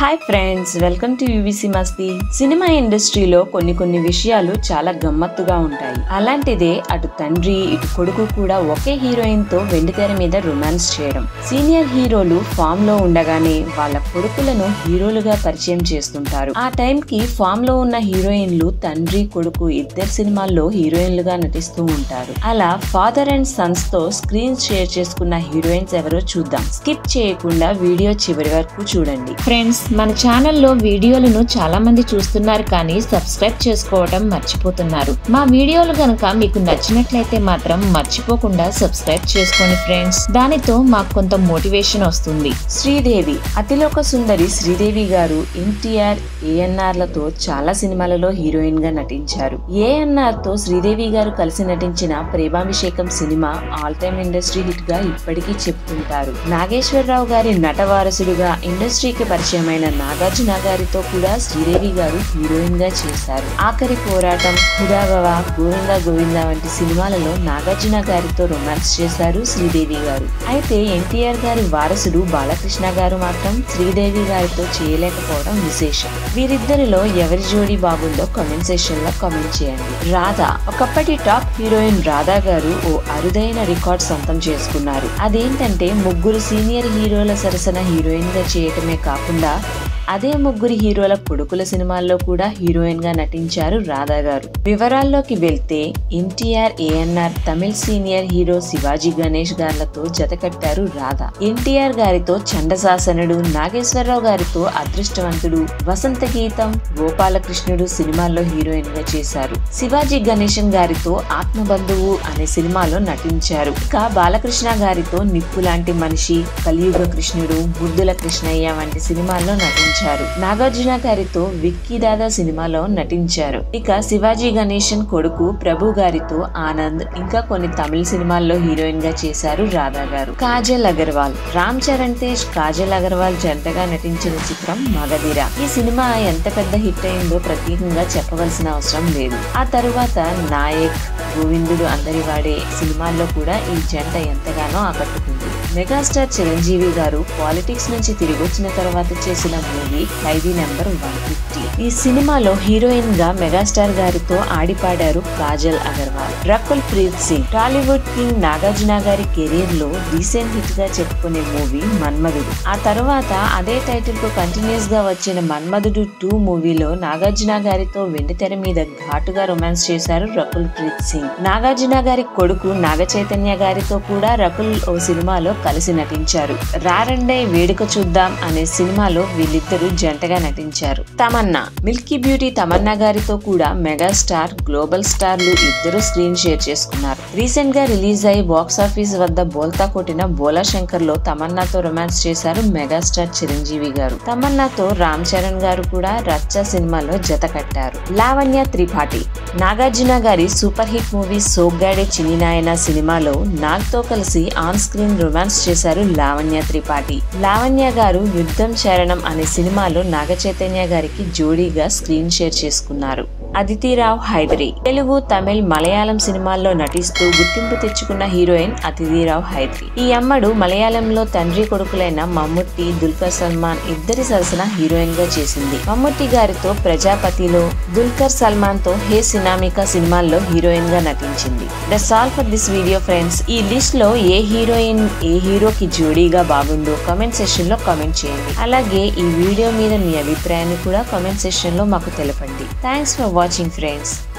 hi friends welcome to UVC Masti cinema ఇండస్ట్రీలో కొన్ని కొన్ని విషయాలు చాలా గమ్మత్తుగా ఉంటాయి అలాంటిదే అటు తండ్రి ఇటు కొడుకు కూడా ఒకే హీరోయిన్ తో వెండితెర మీద రొమాన్స్ చేయడం సీనియర్ హీరోలు ఫామ్ లో ఉండగానే వాళ్ళ కొడుకులను హీరోలుగా పరిచయం చేస్తుంటారు ఆ టైం కి ఫామ్ లో ఉన్న హీరోయిన్లు తండ్రి కొడుకు ఇద్దరు సినిమాల్లో హీరోయిన్లుగా నటిస్తూ ఉంటారు అలా ఫాదర్ అండ్ సన్స్ తో స్క్రీన్ షేర్ చేసుకున్న హీరోయిన్స్ ఎవరో చూద్దాం స్కిప్ చేయకుండా వీడియో చివరి వరకు చూడండి ఫ్రెండ్స్ మన ఛానల్లో వీడియోలను చాలా మంది చూస్తున్నారు కానీ సబ్స్క్రైబ్ చేసుకోవడం మర్చిపోతున్నారు మా వీడియోలు గనుక మీకు నచ్చినట్లయితే మాత్రం మర్చిపోకుండా సబ్స్క్రైబ్ చేసుకోండి ఫ్రెండ్స్ దానితో మాకు కొంత మోటివేషన్ వస్తుంది శ్రీదేవి అతిలోక సుందరి శ్రీదేవి గారు ఎన్టీఆర్ ఏఎన్ఆర్ లతో చాలా సినిమాలలో హీరోయిన్ గా నటించారు ఏఎన్ఆర్ తో శ్రీదేవి గారు కలిసి నటించిన Premabhishekam cinema all time industry hit గా ఇప్పటికీ చెప్తుంటారు నాగేశ్వరరావు గారి నట వారసుడుగా ఇండస్ట్రీకి పరిచయమైన నాగార్జున గారితో కూడా శ్రీదేవి గారు హీరోయిన్ గా చేశారు ఆఖరి పోరాటం హుదాగవ గోవింద గోవింద వంటి సినిమాలలో నాగార్జున గారితో రొమాన్స్ చేశారు శ్రీదేవి గారు అయితే ఎన్టీఆర్ గారి వారసుడు బాలకృష్ణ గారు మాత్రం శ్రీదేవి గారితో చేయలేకపోవడం విశేషం వీరిద్దరిలో ఎవరి జోడీ బాగుందో కామెంట్ సెక్షన్ లో కామెంట్ చేయండి రాధా ఒకప్పటి టాప్ హీరోయిన్ రాధా గారు ఓ అరుదైన రికార్డ్ సొంతం చేసుకున్నారు అదేంటంటే ముగ్గురు సీనియర్ హీరోల సరసన హీరోయిన్ గా చేయటమే కాకుండా అదే ముగ్గురు హీరోల కొడుకుల సినిమాల్లో కూడా హీరోయిన్ గా నటించారు రాధా గారు వివరాల్లోకి వెళ్తే ఎన్టీఆర్ ఏఎన్ఆర్ తమిళ్ సీనియర్ హీరో శివాజీ గణేష్ గార్లతో జతకట్టారు రాధా ఎన్టీఆర్ గారితో చండశాసనుడు నాగేశ్వరరావు గారితో అదృష్టవంతుడు వసంత గీతం గోపాలకృష్ణుడు సినిమాల్లో హీరోయిన్ గా చేశారు శివాజీ గణేశన్ గారితో ఆత్మబంధువు అనే సినిమాలో నటించారు ఇక బాలకృష్ణ గారితో నిప్పు లాంటి మనిషి కలియుగ కృష్ణుడు బుద్ధుల కృష్ణయ్య వంటి సినిమాల్లో నటించారు నాగార్జున గారితో విక్కీ దాదా సినిమాలో నటించారు ఇక శివాజీ గణేశన్ కొడుకు ప్రభు గారితో ఆనంద్ ఇంకా కొన్ని తమిళ సినిమాల్లో హీరోయిన్ గా చేశారు రాధా గారు కాజల్ అగర్వాల్ రామ్ చరణ్ తేజ్ కాజల్ అగర్వాల్ జంటగా నటించిన చిత్రం మగధీర ఈ సినిమా ఎంత పెద్ద హిట్ అయిందో ప్రత్యేకంగా చెప్పవలసిన అవసరం లేదు ఆ తరువాత నాయక్ గోవిందుడు అందరి వాడే సినిమాల్లో కూడా ఈ జంట ఎంతగానో ఆకట్టుకుంది మెగాస్టార్ చిరంజీవి గారు పాలిటిక్స్ నుంచి తిరిగి వచ్చిన తర్వాత చేసిన movie Khaidi number one fifty ఈ సినిమాలో హీరోయిన్ గా మెగాస్టార్ గారితో ఆడిపాడారు కాజల్ అగర్వాల్ రకుల్ ప్రీత్ సింగ్ టాలీవుడ్ కింగ్ నాగార్జున గారి కెరీర్ లో రీసెంట్ హిట్ గా చెప్పుకునే మూవీ మన్మధుడు ఆ తర్వాత అదే టైటిల్ కు కంటిన్యూస్ గా వచ్చిన మన్మధుడు టూ మూవీలో నాగార్జున గారితో వెండితెర మీద ఘాటుగా రొమాన్స్ చేశారు రకుల్ ప్రీత్ సింగ్ నాగార్జున గారి కొడుకు నాగ చైతన్య గారితో కూడా రకుల్ ఓ సినిమాలో కలిసి నటించారు రారండే వేడుక చూద్దాం అనే సినిమాలో వీళ్ళిద్దరూ జంటగా నటించారు తమన్నా మిల్కీ బ్యూటీ తమన్నా గారితో కూడా మెగాస్టార్ గ్లోబల్ స్టార్లు ఇద్దరు స్క్రీన్ షేర్ చేసుకున్నారు రీసెంట్ గా రిలీజ్ అయి బాక్స్ ఆఫీస్ వద్ద బోల్తా కొట్టిన బోలా శంకర్ లో తమన్నాతో రొమాన్స్ చేశారు మెగాస్టార్ చిరంజీవి గారు తమన్నాతో రామ్ చరణ్ గారు కూడా రచ్చ సినిమాలో జత కట్టారు లావణ్య త్రిపాఠి నాగార్జున గారి సూపర్ హిట్ మూవీ సోగ్గాడే చిన్ని నాయన సినిమాలో నాగ్ తో కలిసి ఆన్ స్క్రీన్ రొమాన్స్ చేశారు లావణ్య త్రిపాఠి లావణ్య గారు యుద్ధం శరణం అనే సినిమాలో నాగ చైతన్య గారికి జోడీగా స్క్రీన్ షేర్ చేసుకున్నారు అదితిరావు హైదరి తెలుగు తమిళ్ మలయాళం సినిమాల్లో నటిస్తూ గుర్తింపు తెచ్చుకున్న హీరోయిన్ అతిథిరావు హైదరి ఈ అమ్మడు మలయాళంలో తండ్రి కొడుకులైన మమ్ముట్టి దుల్కర్ సల్మాన్ ఇద్దరి సరసన హీరోయిన్ గా చేసింది మమ్ముట్టి గారితో ప్రజాపతిలో దుల్కర్ సల్మాన్ తో హే సినామికా సినిమాల్లో హీరోయిన్ గా నటించింది that's all for this video friends ఈ లిస్ట్ లో ఏ హీరోయిన్ ఏ హీరోకి జోడీగా బాగుందో కామెంట్ సెక్షన్ లో కామెంట్ చేయండి అలాగే ఈ వీడియో మీద మీ అభిప్రాయాన్ని కూడా కామెంట్ సెక్షన్ లో మాకు తెలపండి థ్యాంక్స్ ఫర్ వాచింగ్ ఫ్రెండ్స్